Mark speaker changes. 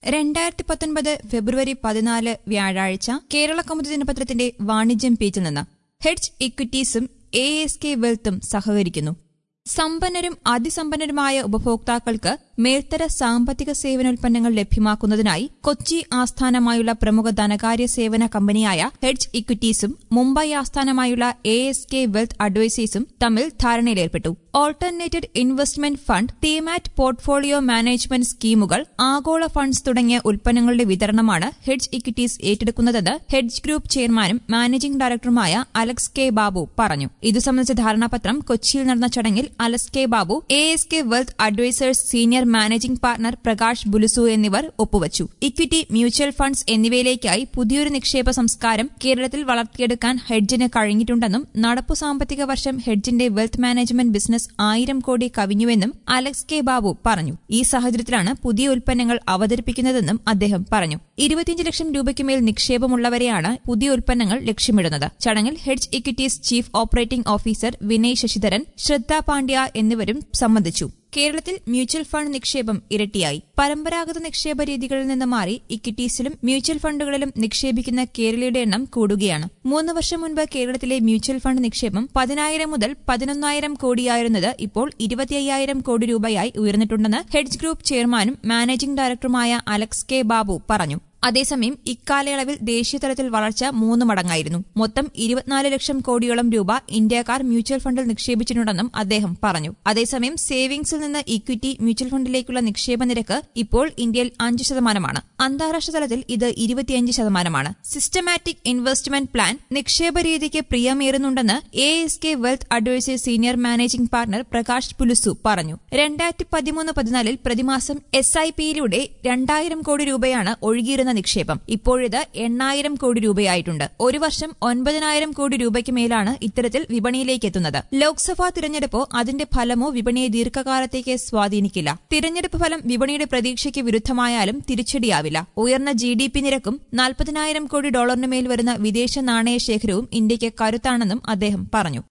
Speaker 1: രണ്ടായിരത്തി പത്തൊൻപത് ഫെബ്രുവരി പതിനാല് വ്യാഴാഴ്ച കേരള കൗമുദി ദിനപത്രത്തിന്റെ വാണിജ്യം പേജിൽ നിന്ന് ഹെഡ്ജ് ഇക്വിറ്റീസും എ എസ് കെ വെൽത്തും സഹകരിക്കുന്നു സമ്പന്നരും അതിസമ്പന്നരുമായ ഉപഭോക്താക്കൾക്ക് മേൽത്തര സാമ്പത്തിക സേവനോൽപ്പന്നങ്ങൾ ലഭ്യമാക്കുന്നതിനായി കൊച്ചി ആസ്ഥാനമായുള്ള പ്രമുഖ ധനകാര്യ സേവന കമ്പനിയായ ഹെഡ്ജ് ഇക്വിറ്റീസും മുംബൈ ആസ്ഥാനമായുള്ള എ എസ് കെ വെൽത്ത് അഡ്വൈസേഴ്സും തമ്മിൽ ധാരണയിലേർപ്പെട്ടു alternated investment fund thematic portfolio management സ്കീമുകൾ ആഗോള ഫണ്ട്സ് തുടങ്ങിയ ഉൽപ്പന്നങ്ങളുടെ വിതരണമാണ് ഹെഡ്ജ് ഇക്വിറ്റീസ് ഏറ്റെടുക്കുന്നതെന്ന് ഹെഡ്ജ് ഗ്രൂപ്പ് ചെയർമാനും മാനേജിംഗ് ഡയറക്ടറുമായ അലക്സ് കെ ബാബു പറഞ്ഞു ഇതു സംബന്ധിച്ച ധാരണാപത്രം കൊച്ചിയിൽ നടന്ന ചടങ്ങിൽ Alex K Babu A S K wealth advisors senior managing partner Prakash Bulusu എന്നിവർ ഒപ്പുവച്ചു ഇക്വിറ്റി മ്യൂച്വൽ ഫണ്ട്സ് എന്നിവയിലേക്കായി പുതിയൊരു നിക്ഷേപ സംസ്കാരം കേരളത്തിൽ വളർത്തിയെടുക്കാൻ ഹെഡ്ജിന് കഴിഞ്ഞിട്ടുണ്ടെന്നും നടപ്പു സാമ്പത്തിക വർഷം ഹെഡ്ജിന്റെ വെൽത്ത് മാനേജ്മെന്റ് ബിസിനസ് ആയിരം കോടി കവിഞ്ഞുവെന്നും അലക്സ് കെ ബാബു പറഞ്ഞു ഈ സാഹചര്യത്തിലാണ് പുതിയ ഉൽപ്പന്നങ്ങൾ അവതരിപ്പിക്കുന്നതെന്നും അദ്ദേഹം പറഞ്ഞു ഇരുപത്തിയഞ്ച് ലക്ഷം രൂപയ്ക്ക് മേൽ നിക്ഷേപമുള്ളവരെയാണ് പുതിയ ഉൽപ്പന്നങ്ങൾ ലക്ഷ്യമിടുന്നത് ചടങ്ങിൽ Hedge equities chief operating officer Vinay Sasidharan Shraddha Pandya എന്നിവരും സംബന്ധിച്ചു കേരളത്തിൽ മ്യൂച്വൽ ഫണ്ട് നിക്ഷേപം ഇരട്ടിയായി പരമ്പരാഗത നിക്ഷേപ രീതികളിൽ നിന്ന് മാറി ഇക്വിറ്റീസിലും മ്യൂച്വൽ ഫണ്ടുകളിലും നിക്ഷേപിക്കുന്ന കേരളീയുടെ എണ്ണം കൂടുകയാണ് മൂന്ന് വർഷം മുൻപ് കേരളത്തിലെ മ്യൂച്വൽ ഫണ്ട് നിക്ഷേപം പതിനായിരം മുതൽ പതിനൊന്നായിരം കോടിയായിരുന്നത് ഇപ്പോൾ ഇരുപത്തിയ്യായിരം കോടി രൂപയായി ഉയർന്നിട്ടുണ്ടെന്ന് ഹെഡ്ജ് ഗ്രൂപ്പ് ചെയർമാനും മാനേജിംഗ് ഡയറക്ടറുമായ അലക്സ് കെ ബാബു പറഞ്ഞു അതേസമയം ഇക്കാലയളവിൽ ദേശീയതലത്തിൽ വളർച്ച മൂന്ന് മടങ്ങായിരുന്നു മൊത്തം ഇരുപത്തിനാല് ലക്ഷം കോടിയോളം രൂപ ഇന്ത്യക്കാർ മ്യൂച്വൽ ഫണ്ടിൽ നിക്ഷേപിച്ചിട്ടുണ്ടെന്നും അദ്ദേഹം പറഞ്ഞു അതേസമയം സേവിംഗ്സിൽ നിന്ന് ഇക്വിറ്റി മ്യൂച്വൽ ഫണ്ടിലേക്കുള്ള നിക്ഷേപ നിരക്ക് ഇപ്പോൾ ഇന്ത്യയിൽ അഞ്ച് ശതമാനമാണ് അന്താരാഷ്ട്ര തലത്തിൽ ഇത് ഇരുപത്തിയഞ്ച് ശതമാനമാണ് സിസ്റ്റമാറ്റിക് ഇൻവെസ്റ്റ്മെന്റ് പ്ലാൻ നിക്ഷേപ രീതിക്ക് പ്രിയമേറുന്നുണ്ടെന്ന് A S K wealth advisors senior managing partner Prakash Bulusu പറഞ്ഞു രണ്ടായിരത്തി പതിമൂന്ന് പതിനാലിൽ പ്രതിമാസം എസ് ഐ പിയിലൂടെ രണ്ടായിരം കോടി രൂപയാണ് ഒഴുകിയിരുന്ന നിക്ഷേപം ഇപ്പോഴിത് എണ്ണായിരം കോടി രൂപയായിട്ടുണ്ട് ഒരു വർഷം ഒൻപതിനായിരം കോടി രൂപയ്ക്ക് മേലാണ് ഇത്തരത്തിൽ വിപണിയിലേക്ക് എത്തുന്നത് ലോക്സഭാ തിരഞ്ഞെടുപ്പോ അതിന്റെ ഫലമോ വിപണിയെ ദീർഘകാലത്തേക്ക് സ്വാധീനിക്കില്ല തിരഞ്ഞെടുപ്പ് ഫലം വിപണിയുടെ പ്രതീക്ഷയ്ക്ക് വിരുദ്ധമായാലും തിരിച്ചടിയാവില്ല ഉയർന്ന ജി ഡി പി നിരക്കും നാൽപ്പതിനായിരം കോടി ഡോളറിന് മേൽ വരുന്ന വിദേശ നാണയ ശേഖരവും ഇന്ത്യയ്ക്ക് കരുത്താണെന്നും അദ്ദേഹം പറഞ്ഞു